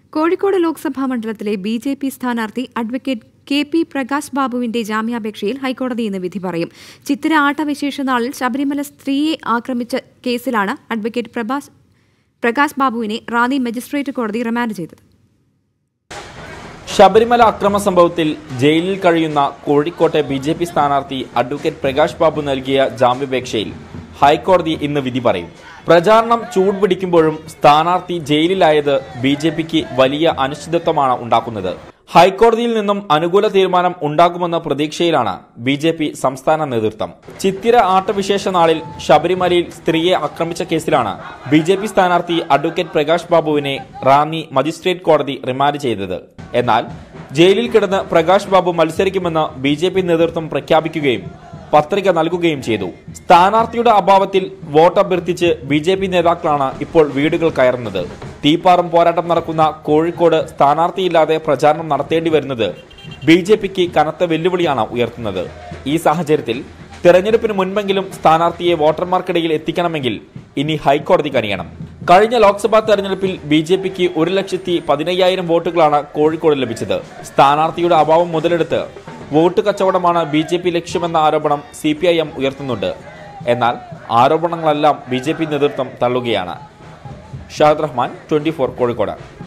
കോഴിക്കോട് ലോക്സഭാ മണ്ഡലത്തിലെ B J P സ്ഥാനാർത്ഥി advocate K P Prakash ബാബുവിന്റെ ജാമ്യാപേക്ഷയിൽ ഹൈക്കോടതി ഇന്ന് വിധി പറയും ചിത്തിര ആട്ടവിശേഷ നാളിൽ ശബരിമല സ്ത്രീയെ ആക്രമിച്ച കേസിലാണ് അഡ്വക്കേറ്റ് പ്രഭാസ് പ്രകാശ് ബാബുവിനെ റാന്നി മജിസ്ട്രേറ്റ് കോടതി റിമാൻഡ് ചെയ്തത് ശബരിമല അക്രമ സംഭവത്തിൽ ജയിലിൽ കഴിയുന്ന കോഴിക്കോട്ടെ ബി ജെ പി സ്ഥാനാർത്ഥി അഡ്വക്കേറ്റ് പ്രകാശ് ബാബു നൽകിയ ജാമ്യാപേക്ഷയിൽ ഹൈക്കോടതി ഇന്ന് വിധി പറയും പ്രചാരണം ചൂടുപിടിക്കുമ്പോഴും സ്ഥാനാർത്ഥി ജയിലിലായത് ബി ജെ പിക്ക് വലിയ അനിശ്ചിതത്വമാണ് ഉണ്ടാക്കുന്നത് ഹൈക്കോടതിയിൽ നിന്നും അനുകൂല തീരുമാനം ഉണ്ടാകുമെന്ന പ്രതീക്ഷയിലാണ് ബി ജെ പി സംസ്ഥാന നേതൃത്വം ചിത്തിര ആട്ടവിശേഷ നാളിൽ ശബരിമലയിൽ സ്ത്രീയെ ആക്രമിച്ച കേസിലാണ് ബി ജെ പി സ്ഥാനാർത്ഥി അഡ്വക്കേറ്റ് പ്രകാശ് ബാബുവിനെ റാന്നി മജിസ്ട്രേറ്റ് കോടതി റിമാൻഡ് ചെയ്തത് എന്നാൽ ജയിലിൽ കിടന്ന് പ്രകാശ് ബാബു മത്സരിക്കുമെന്ന് ബി ജെ പി നേതൃത്വം പ്രഖ്യാപിക്കുകയും പത്രിക നൽകുകയും ചെയ്തു സ്ഥാനാർത്ഥിയുടെ അഭാവത്തിൽ വോട്ട് അഭ്യർത്ഥിച്ച് ബി ജെ പി നേതാക്കളാണ് ഇപ്പോൾ വീടുകൾ കയറുന്നത് തീപ്പാറും പോരാട്ടം നടക്കുന്ന കോഴിക്കോട് സ്ഥാനാർത്ഥിയില്ലാതെ പ്രചാരണം നടത്തേണ്ടി വരുന്നത് ബി ജെ പിക്ക് കനത്ത വെല്ലുവിളിയാണ് ഉയർത്തുന്നത് ഈ സാഹചര്യത്തിൽ തെരഞ്ഞെടുപ്പിന് മുൻപെങ്കിലും സ്ഥാനാർത്ഥിയെ വോട്ടർമാർക്കിടയിൽ എത്തിക്കണമെങ്കിൽ ഇനി ഹൈക്കോടതി കനിയണം കഴിഞ്ഞ ലോക്സഭാ തെരഞ്ഞെടുപ്പിൽ ബി ജെ പിക്ക് ഒരു ലക്ഷത്തി പതിനയ്യായിരം വോട്ടുകളാണ് കോഴിക്കോട് ലഭിച്ചത് സ്ഥാനാർത്ഥിയുടെ അഭാവം മുതലെടുത്ത് വോട്ട് കച്ചവടമാണ് ബി ജെ പി ലക്ഷ്യമെന്ന ആരോപണം സി പി ഐ എം ഉയർത്തുന്നുണ്ട് എന്നാൽ ആരോപണങ്ങളെല്ലാം ബി ജെ പി നേതൃത്വം തള്ളുകയാണ് ഷാദ് റഹ്മാൻ ട്വന്റി ഫോർ കോഴിക്കോട്